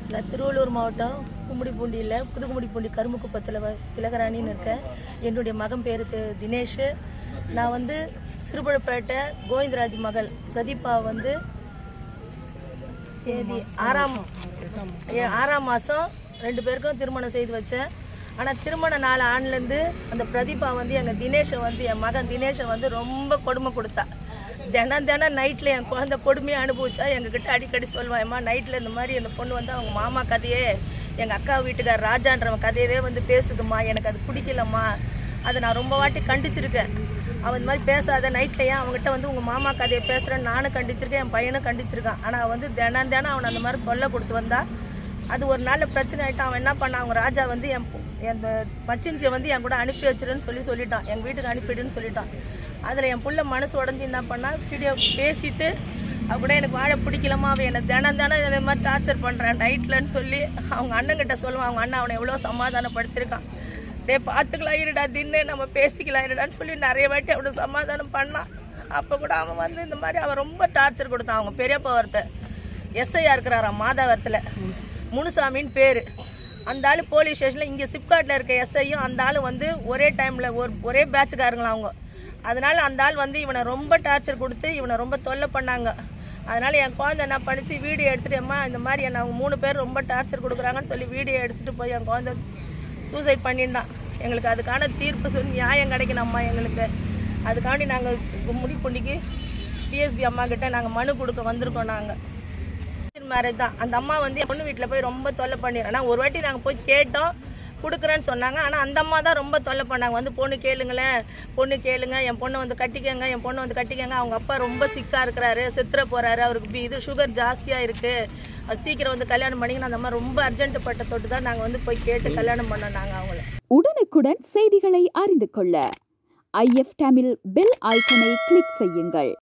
நான் திருவள்ளூர் மாவட்டம் கும்மிடிப்பூண்டியில் புதுக்கும்மிடிப்பூண்டி கரும்புக்குப்பத்தில் வ- திலகராணின்னு இருக்கேன் என்னுடைய மகன் பேர் தி- தினேஷ் நான் வந்து சிறுபுழப்பேட்டை கோவிந்தராஜ் மகள் பிரதீபா வந்து தேதி ஆறாம் ஏ- ஆறாம் மாதம் ரெண்டு பேருக்கும் திருமணம் செய்து வச்சேன் ஆனால் திருமண நாள் ஆண்லேருந்து அந்த பிரதீபா வந்து எங்கள் தினேஷை வந்து என் மகன் தினேஷை வந்து ரொம்ப கொடுமை கொடுத்தா தினம் தினம் நைட்டில் என் குழந்தை கொடுமையை அனுபவிச்சா எங்ககிட்ட அடிக்கடி சொல்லுவான் ஏம்மா நைட்டில் இந்த மாதிரி அந்த பொண்ணு வந்து அவங்க மாமா கதையே எங்கள் அக்கா வீட்டுக்கார் ராஜான்றவன் கதையவே வந்து பேசுதும்மா எனக்கு அது பிடிக்கலம்மா அதை நான் ரொம்ப வாட்டி கண்டிச்சிருக்கேன் அவன் இந்த மாதிரி பேசாத நைட்டில் ஏன் அவங்ககிட்ட வந்து உங்கள் மாமா கதையை பேசுகிறேன்னு நானும் கண்டிச்சிருக்கேன் என் பையனும் கண்டிச்சிருக்கான் ஆனால் அவன் வந்து தினம் தினம் அவன் அந்த மாதிரி தொல்லை கொடுத்து வந்தா அது ஒரு நாள் பிரச்சனை ஆகிட்டு அவன் என்ன பண்ணான் அவங்க ராஜா வந்து என் பொ- என் மச்சிஞ்சியை வந்து என் கூட அனுப்பி வச்சிருன்னு சொல்லி சொல்லிட்டான் எங்கள் வீட்டுக்கு அனுப்பிடுன்னு சொல்லிட்டான் அதில் என் புள்ள மனசு உடஞ்சி என்ன பண்ணா வீடியோ பேசிட்டு அவ கூட எனக்கு வாழ பிடிக்கலமா அவன் என்னை தினம் தினம் இந்த மாதிரி டார்ச்சர் பண்ணுறான் நைட்லன்னு சொல்லி அவங்க அண்ணங்கிட்ட சொல்லுவான் அவங்க அண்ணன் அவனை எவ்வளோ சமாதானப்படுத்திருக்கான் டே பார்த்துக்கலாம் இருடா தின்னு நம்ம பேசிக்கலாம் இருடான்னு சொல்லி நிறைய வாட்டி அவனை சமாதானம் பண்ணான் அப்போ கூட அவன் வந்து இந்த மாதிரி அவன் ரொம்ப டார்ச்சர் கொடுத்தான் அவங்க பெரியப்பா ஒருத்தர் எஸ்ஐயா இருக்கிறாராம் மாதாவரத்தில் முனுசாமின்னு பேர் அந்த ஆள் போலீஸ் ஸ்டேஷனில் இங்கே சிப்காட்டில் இருக்க எஸ்ஐயும் அந்த ஆள் வந்து ஒரே டைமில் ஒரு ஒரே பேட்சுக்காரங்களாம் அவங்க அதனால அந்த ஆள் வந்து இவனை ரொம்ப டார்ச்சர் கொடுத்து இவனை ரொம்ப தொல்லை பண்ணாங்க அதனால என் குழந்தை என்ன பண்ணிச்சு வீடியோ எடுத்துட்டு அம்மா இந்த மாதிரி என்ன அவங்க மூணு பேர் ரொம்ப டார்ச்சர் கொடுக்குறாங்கன்னு சொல்லி வீடியோ எடுத்துட்டு போய் என் குழந்தை சூசைட் பண்ணிட்டான் எங்களுக்கு அதுக்கான தீர்ப்பு சொல்லி நியாயம் கிடைக்கணும்மா எங்களுக்கு அதுக்காண்டி நாங்கள் முடிப்புண்டிக்கு டிஎஸ்பி அம்மா கிட்ட நாங்கள் மனு கொடுக்க வந்திருக்கோம் நாங்கள் மேரேஜ் தான் அந்த அம்மா வந்து என் பொண்ணு வீட்டில் போய் ரொம்ப தொல்லை பண்ணிடுறேன் ஆனால் ஒரு வாட்டி நாங்கள் போய் கேட்டோம் கொடுக்குறேன்னு சொன்னாங்க ஆனால் அந்த அம்மா தான் ரொம்ப தொல்லை பண்ணாங்க வந்து பொண்ணு கேளுங்களேன் பொண்ணு கேளுங்க என் பொண்ணை வந்து கட்டிக்கங்க என் பொண்ணை வந்து கட்டிக்கங்க அவங்க அப்பா ரொம்ப சிக்காக இருக்கிறாரு செத்துற போகிறாரு அவருக்கு பி- இது சுகர் ஜாஸ்தியாக இருக்குது அது சீக்கிரம் வந்து கல்யாணம் பண்ணிங்கன்னு அந்த அம்மா ரொம்ப அர்ஜென்ட் பட்ட தொட்டு தான் நாங்கள் வந்து போய் கேட்டு கல்யாணம் பண்ணோம் நாங்கள் அவங்கள உடனுக்குடன் செய்திகளை அறிந்து கொள்ள ஐஎஃப் தமிழ் பெல் ஐக்கனை கிளிக் செய்யுங்கள்